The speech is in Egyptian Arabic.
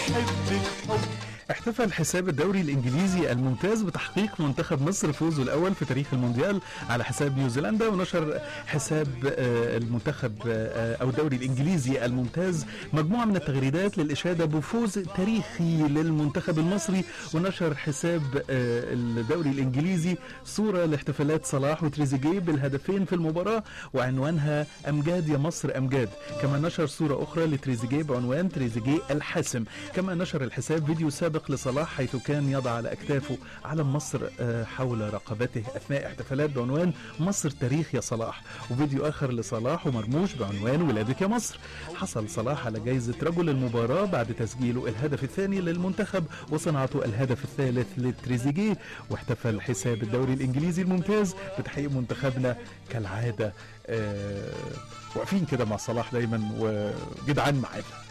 بحبك حب احتفل حساب الدوري الانجليزي الممتاز بتحقيق منتخب مصر فوزه الاول في تاريخ المونديال على حساب نيوزيلندا ونشر حساب آه، المنتخب آه، او الدوري الانجليزي الممتاز مجموعه من التغريدات للاشاده بفوز تاريخي للمنتخب المصري ونشر حساب آه، الدوري الانجليزي صوره لاحتفالات صلاح وتريزيجيه بالهدفين في المباراه وعنوانها امجاد يا مصر امجاد كما نشر صوره اخرى لتريزيجيه بعنوان تريزيجيه الحاسم كما نشر الحساب فيديو سابق لصلاح حيث كان يضع على اكتافه علم مصر آه، حول رقبته اثناء احتفالات بعنوان مصر تاريخ يا صلاح وفيديو اخر لصلاح ومرموش بعنوان ولادك يا مصر حصل صلاح على جائزه رجل المباراه بعد تسجيله الهدف الثاني للمنتخب وصناعته الهدف الثالث لتريزيجيه واحتفل حساب الدوري الانجليزي الممتاز بتحقيق منتخبنا كالعاده آه، واقفين كده مع صلاح دايما وجدعان معانا